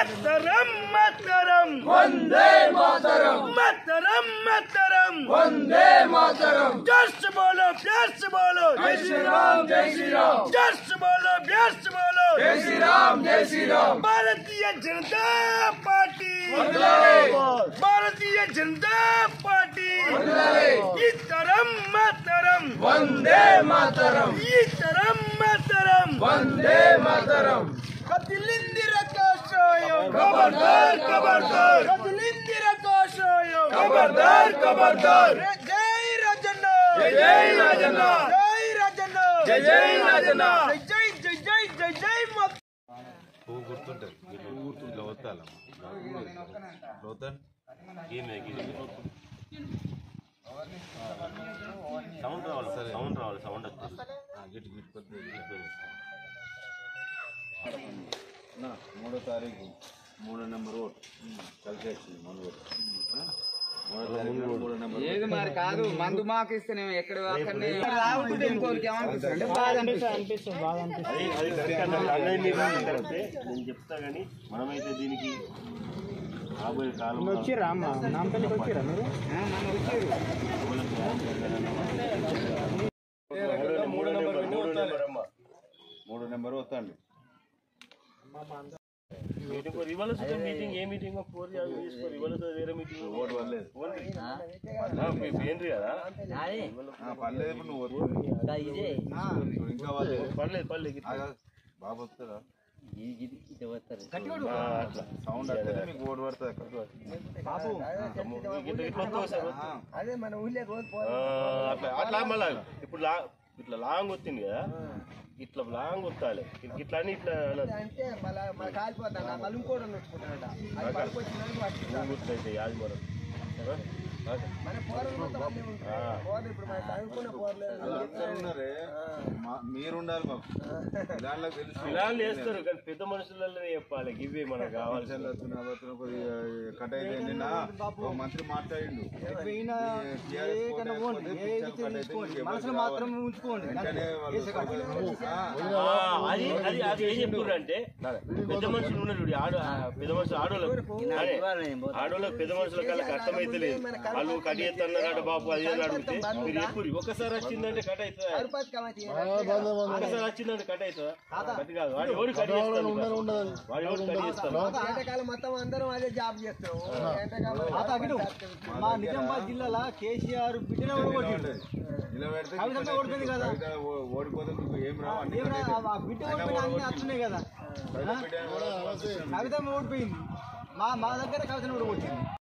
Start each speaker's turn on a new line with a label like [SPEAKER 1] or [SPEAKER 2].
[SPEAKER 1] మత్తరం మత్తరం
[SPEAKER 2] వందే మాతరం
[SPEAKER 1] మత్తరం మత్తరం
[SPEAKER 2] వందే మాతరం
[SPEAKER 1] just బోలో pass బోలో
[SPEAKER 2] Jai Shriram Jai Sriram
[SPEAKER 1] just బోలో ప్యాస్ బోలో
[SPEAKER 2] జై శ్రీరామ్ జై శ్రీరామ్
[SPEAKER 1] భారతీయ జనతా పార్టీ
[SPEAKER 2] వందనాలే.
[SPEAKER 1] భారతీయ జనతా పార్టీ
[SPEAKER 2] వందనాలే.
[SPEAKER 1] ఇతరం మత్తరం
[SPEAKER 2] వందే మాతరం
[SPEAKER 1] ఇతరం మత్తరం
[SPEAKER 2] వందే మాతరం
[SPEAKER 1] కదిలింది రకాశోయం
[SPEAKER 2] ఖబర్దార్, ఖబర్దార్.
[SPEAKER 1] కదిలింది రకాశోయం
[SPEAKER 2] ఖబర్దార్, ఖబర్దార్.
[SPEAKER 1] జై రాజన్న
[SPEAKER 2] జై జై రాజన్న.
[SPEAKER 1] జై రాజన్న
[SPEAKER 2] జై జై రాజన్న.
[SPEAKER 1] జై జై జై జై జై మత్
[SPEAKER 3] పువ్వు గుర్తుంటుంది ఇట్లా ఇట్లా వస్తాలమ్మ లోతన్
[SPEAKER 4] సౌండ్ రావాలి సౌండ్ రావాలి సౌండ్ వస్తుంది
[SPEAKER 3] గిట్ గిట్ కొద్దిగా మూడో తారీఖు మూడో నెంబర్ ఓట్ కలిసి వచ్చింది మూడు ఓటు మూడో తారీఖు మూడో నెంబర్
[SPEAKER 5] ఏది మరి కాదు మందు మాకు ఇస్తేనే ఎక్కడ అక్కడనే రావుంటే ఇంకోరికి ఏమనిపిస్తుంది అంటే బాధ అనిపిస్తుంది
[SPEAKER 4] అది అది కరెక్ట్ అన్న అన్నయ్య మీరు కరెక్టే నేను చెప్తా కానీ మనమైతే దీనికి రాబోయే కాలం
[SPEAKER 5] వచ్చిరా అమ్మ నామపల్లికి వచ్చిరా మీరు నన్ను వచ్చారు
[SPEAKER 4] మూడో నెంబర్ మూడో నెంబర్ అమ్మ
[SPEAKER 3] మూడో నెంబర్ వస్తాండి
[SPEAKER 4] మీటింగ్ ఇవాళ మీటింగ్ ఏ మీటింగ్ ఫోర్ తీసుకోరు ఇవాళ వేరే మీటింగ్
[SPEAKER 3] ఓటు పర్లేదు
[SPEAKER 4] ఏంటి కదా
[SPEAKER 3] ఆ, పర్లేదు ఇప్పుడు నువ్వు వద్దు. ఇప్పుడు ఇంకా వాళ్ళు
[SPEAKER 4] పర్లేదు పర్లేదు
[SPEAKER 3] ఆగా, బాబు వస్తారా సౌండ్ వస్తే మీకు ఓటు పడుతుంది
[SPEAKER 4] ఇట్లా ఇట్లా వస్తావు సార్
[SPEAKER 1] అదే మన ఊళ్ళో రోజు
[SPEAKER 4] ఆ, అట్లా అట్లా మళ్ళా ఇప్పుడు లా ఇట్లా లాంగ్ వచ్చింది కదా ఇట్లా లాంగ్ వస్తాలి ఇట్లా అని ఇట్లా అనొద్దు.
[SPEAKER 1] అంటే మళ్ళీ మన కాలిపోతాడు మళ్ళీ ఇంకోటి వచ్చుకుంటాడు అది పడుకొచ్చినాడు
[SPEAKER 4] నువ్వు గుర్తయితే యాది మరం
[SPEAKER 1] మన పోరలు మొత్తం అన్నీ ఉంటాయి పోరలు ఇప్పుడు మన చదువుకున్న పోరలు
[SPEAKER 3] ఉన్నారే మా- మీరు ఉండాలి మాకు దాంట్లో తెలుసు
[SPEAKER 4] పిల్లలు వేస్తారు కానీ పెద్ద మనుషులలోనే చెప్పాలి ఇవే మనకు కావాల్సింది
[SPEAKER 3] పైసలు వస్తున్నా, వస్తున్నా, కొద్దిగా కట్ అయితే నిన్న ఓ మంత్రి మాట్లాడిండు ఈ TRS కోట అయిపోతే పిచ్చలు కట్ అయితే మీకు ఎవరికి రావాలి.
[SPEAKER 5] ఉంచుకోండి
[SPEAKER 3] వెంటనే వాళ్ళు ఆ,
[SPEAKER 4] ఆ, అది అది అది ఏం చెప్తున్నారు అంటే పెద్ద మనుషులు ఉన్నారు చూడు, ఆడ ఆ, పెద్ద మనుషులు ఆడోళ్ళకు అదే, ఆడోళ్ళకు పెద్ద మనుషుల కళ్ళకి అర్థమైతే లేదు వాళ్ళు కట్ చేస్తున్నారు బాబు అది అని అడిగితే మీరు ఎప్పుడు ఒకసారి వచ్చిందంటే కట్ అవుతుందా ఒకసారి వచ్చిందంటే కట్ అవుతుందా కట్ కాదు వాడు ఎవరు కట్ చేస్తారు వాడు ఎవరు కట్ చేస్తారు
[SPEAKER 1] ఎండాకాలం మొత్తం అందరం అదే జాబ్ చేస్తాం ఎండాకాలం
[SPEAKER 5] మా నిజామాబాద్ జిల్లాలో కేసీఆర్ బిడ్డనే ఓడగొట్టిండు
[SPEAKER 3] నిలబెడితే
[SPEAKER 5] కవిత
[SPEAKER 3] గిట్ల
[SPEAKER 5] ఓడిపోయింది కదా.
[SPEAKER 3] కవిత ఓ- ఓడిపోతే మీకు ఏం రావు అన్ని
[SPEAKER 5] ఏం రా,
[SPEAKER 3] కట్
[SPEAKER 5] ఆ బిడ్డ ఓడిపోయిన అన్ని వస్తున్నాయి కదా
[SPEAKER 3] అయితే. కవిత బిడ్డ
[SPEAKER 5] కవిత ఓడిపోయింది మా మా దగ్గర కవితను ఓడగొట్టింది